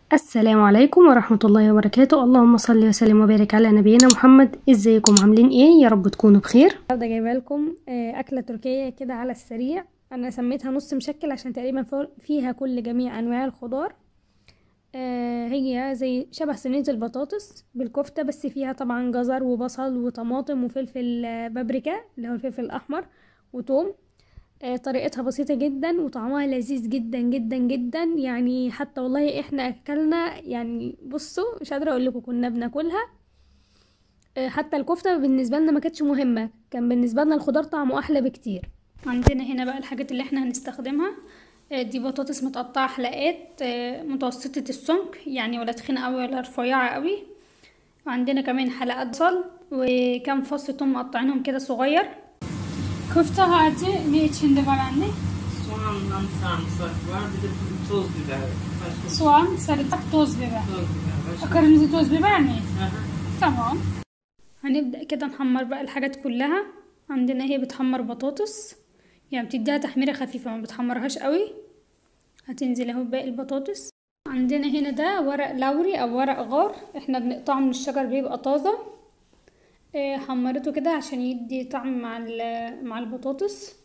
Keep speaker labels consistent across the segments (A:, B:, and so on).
A: السلام عليكم ورحمة الله وبركاته اللهم صل وسلم وبارك على نبينا محمد ازيكم عاملين ايه يا رب تكونوا بخير النهارده جايبه لكم اكله تركيه كده على السريع انا سميتها نص مشكل عشان تقريبا فيها كل جميع انواع الخضار آه هي زي شبه صينيه البطاطس بالكفته بس فيها طبعا جزر وبصل وطماطم وفلفل بابريكا اللي هو الفلفل الاحمر وتوم آه طريقتها بسيطة جدا وطعمها لذيذ جدا جدا جدا يعني حتى والله احنا اكلنا يعني بصوا مش قادرة اقول لكم كنا بناكلها آه حتى الكفتة بالنسبة لنا ما كانتش مهمة كان بالنسبة لنا الخضار طعمه احلى بكتير عندنا هنا بقى الحاجات اللي احنا هنستخدمها آه دي بطاطس متقطعة حلقات متوسطة السمك يعني ولا تخينة اوي ولا رفيعة اوي وعندنا كمان حلقات بصل وكام فص توم مقطعينهم كده صغير
B: Köfte harcı ne içinde var anne?
C: Soğanla sarımsak var, bir de toz biber. Başka
B: Soğan, sarımsak, toz biber.
C: toz biber. Başka
B: Kırmızı toz biber mi?
C: Aha.
B: Tamam.
A: هنبدأ كده نحمر بقى الحاجات كلها عندنا هي بتحمر بطاطس يعني بتديها تحميرة خفيفة ما بتحمرهاش قوي هتنزل اهو باقي البطاطس عندنا هنا ده ورق لوري او ورق غار احنا بنقطعه من الشجر بيبقى طازة إيه حمرته كده عشان يدي طعم مع مع البطاطس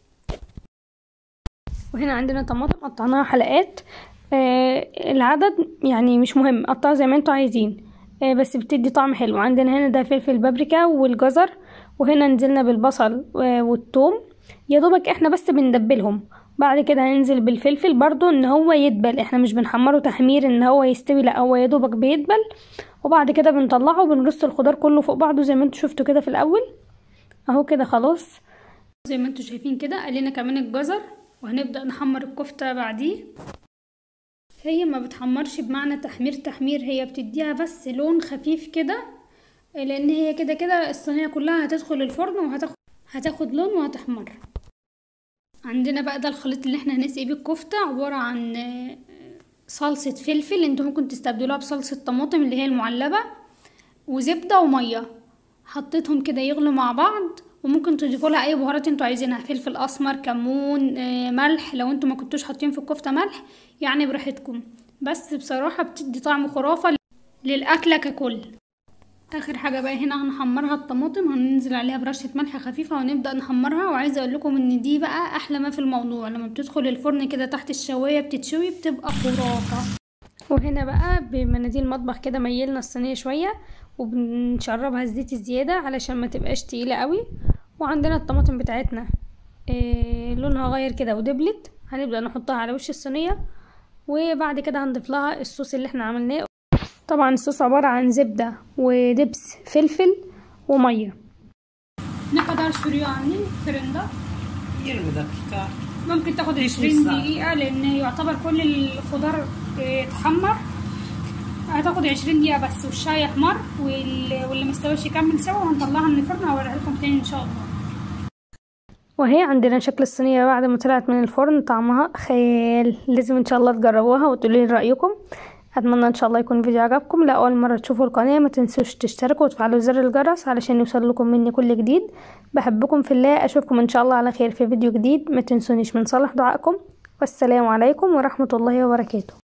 A: وهنا عندنا طماطم قطعناها حلقات إيه العدد يعني مش مهم قطعوا زي ما انتوا عايزين إيه بس بتدي طعم حلو عندنا هنا ده فلفل بابريكا والجزر وهنا نزلنا بالبصل والثوم يا دوبك احنا بس بندبلهم بعد كده هننزل بالفلفل برضو ان هو يدبل احنا مش بنحمره تحمير ان هو يستوي لا هو يا دوبك بيدبل وبعد كده بنطلعه وبنرص الخضار كله فوق بعضه زي ما انتوا شفتوا كده في الاول اهو كده خلاص زي ما انتوا شايفين كده قلينا كمان الجزر وهنبدأ نحمر الكفتة بعديه هي ما بتحمرش بمعنى تحمير تحمير هي بتديها بس لون خفيف كده لان هي كده كده الصينية كلها هتدخل الفرن وهتاخد هتاخد لون وهتحمر عندنا بقى ده الخليط اللي احنا هنسقي بيه الكفتة عبارة عن صلصة فلفل انتوا ممكن تستبدلوها بصلصة طماطم اللي هي المعلبة وزبدة ومية حطيتهم كده يغلوا مع بعض وممكن تضيفوا لها اي بهارات انتوا عايزينها فلفل اسمر كمون ملح لو انتوا ما كنتوش حاطين في الكفتة ملح يعني براحتكم بس بصراحة بتدي طعم خرافة للأكلة ككل اخر حاجه بقى هنا هنحمرها الطماطم هننزل عليها برشه ملح خفيفه ونبدا نحمرها وعايزه اقول لكم ان دي بقى احلى ما في الموضوع لما بتدخل الفرن كده تحت الشوايه بتتشوي بتبقى خرافه وهنا بقى بمناديل مطبخ كده ميلنا الصينيه شويه وبنشربها الزيت الزياده علشان ما تبقاش تقيله قوي وعندنا الطماطم بتاعتنا إيه لونها غير كده ودبلت هنبدا نحطها على وش الصينيه وبعد كده هنضيف لها الصوص اللي احنا عملناه طبعا الصوص عبارة عن زبدة ودبس فلفل ومية
B: Ne kadar sürüyor anne fırında?
C: 20 dakika.
B: ممكن تاخد
C: نص
B: 20
C: ساعة.
B: دقيقة لأن يعتبر كل الخضار اه، اتحمر هتاخد 20 دقيقة بس والشاي يحمر وال- واللي مستويش يكمل سوا وهنطلعها من الفرن وهوريها لكم تاني إن شاء الله
A: وهي عندنا شكل الصينية بعد ما طلعت من الفرن طعمها خيال لازم ان شاء الله تجربوها وتقولوا لي رأيكم اتمنى ان شاء الله يكون الفيديو عجبكم لا اول مرة تشوفوا القناة ما تنسوش تشتركوا وتفعلوا زر الجرس علشان يوصل لكم مني كل جديد بحبكم في الله اشوفكم ان شاء الله على خير في فيديو جديد ما تنسونيش من صالح دعائكم والسلام عليكم ورحمة الله وبركاته